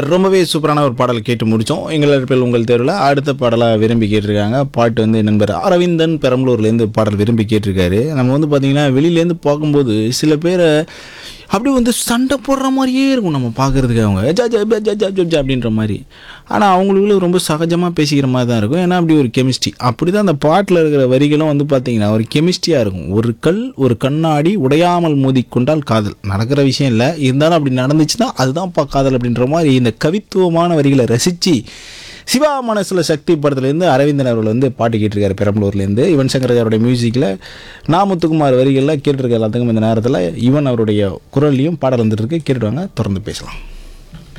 ரொம்பவே சூப்பரான ஒரு பாடல் கேட்டு முடித்தோம் எங்கள் இருப்பில் உங்கள் தேர்வில் அடுத்த பாடலாக விரும்பி கேட்டிருக்காங்க பாட்டு வந்து நண்பர் அரவிந்தன் பெரம்பலூர்லேருந்து பாடல் விரும்பி கேட்டிருக்காரு நம்ம வந்து பார்த்திங்கன்னா வெளியிலேருந்து பார்க்கும்போது சில பேரை அப்படியே வந்து சண்டை போடுற மாதிரியே இருக்கும் நம்ம பார்க்குறதுக்கு அவங்க ஜா ஜா ப ஜா ஜா ஜா ஜா அப்படின்ற மாதிரி ஆனால் அவங்களுக்குள்ள ரொம்ப சகஜமாக பேசிக்கிற மாதிரி தான் இருக்கும் ஏன்னா அப்படி ஒரு கெமிஸ்ட்ரி அப்படி தான் அந்த பாட்டில் இருக்கிற வரிகளும் வந்து பார்த்திங்கன்னா ஒரு கெமிஸ்ட்ரியாக இருக்கும் ஒரு கல் ஒரு கண்ணாடி உடையாமல் மோதிக்கொண்டால் காதல் நடக்கிற விஷயம் இல்லை இருந்தாலும் அப்படி நடந்துச்சுன்னா அதுதான்ப்பா காதல் அப்படின்ற மாதிரி இந்த கவித்துவமான வரிகளை ரசித்து சிவா மனசில் சக்தி படத்துலேருந்து அரவிந்தன் அவர்கள் வந்து பாட்டு கேட்டிருக்காரு பெரம்பலூர்லேருந்து யுவன் சங்கர் அவருடைய மியூசிக்கில் நாமுத்துக்குமார் வரிகளில் கேட்டிருக்க எல்லாத்துக்கும் இந்த நேரத்தில் யுவன் அவருடைய குரல்லையும் பாடல் வந்துட்டு இருக்கு கேட்டுட்டு வாங்க தொடர்ந்து பேசலாம்